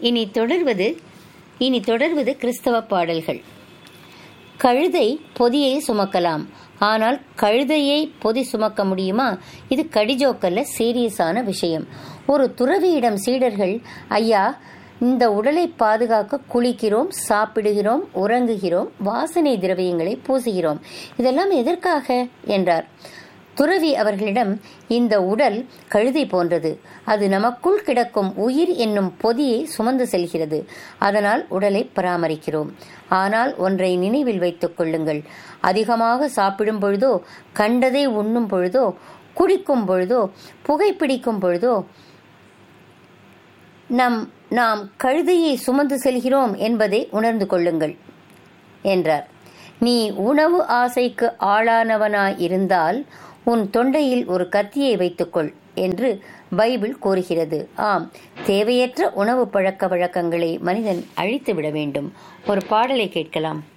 இனி தொடர்வது இனி தொடர்வது கிறிஸ்தவ பாடல்கள் கழுதை பொதியை சுமக்கலாம் ஆனால் கழுதையை பொதி சுமக்க முடியுமா இது கடிஜோக்கல்ல சீரியஸான விஷயம் ஒரு துறவியிடம் சீடர்கள் ஐயா இந்த உடலை பாதுகாக்க குளிக்கிறோம் சாப்பிடுகிறோம் உறங்குகிறோம் வாசனை திரவியங்களை பூசுகிறோம் இதெல்லாம் எதற்காக என்றார் துறவி அவர்களிடம் இந்த உடல் கழுதை போன்றது அது நமக்குள் கிடக்கும் உயிர் என்னும் பொதியை சுமந்து செல்கிறது அதனால் உடலை பராமரிக்கிறோம் ஆனால் ஒன்றை நினைவில் வைத்துக் கொள்ளுங்கள் அதிகமாக சாப்பிடும் பொழுதோ கண்டதை உண்ணும் பொழுதோ குடிக்கும் பொழுதோ புகைப்பிடிக்கும் பொழுதோ நம் நாம் கழுதையை சுமந்து செல்கிறோம் என்பதை உணர்ந்து கொள்ளுங்கள் என்றார் நீ உணவு ஆசைக்கு ஆளானவனாய் இருந்தால் உன் தொண்டையில் ஒரு கத்தியை வைத்துக்கொள் என்று பைபிள் கூறுகிறது ஆம் தேவையற்ற உணவு பழக்க வழக்கங்களை மனிதன் அழித்து விட வேண்டும் ஒரு பாடலை கேட்கலாம்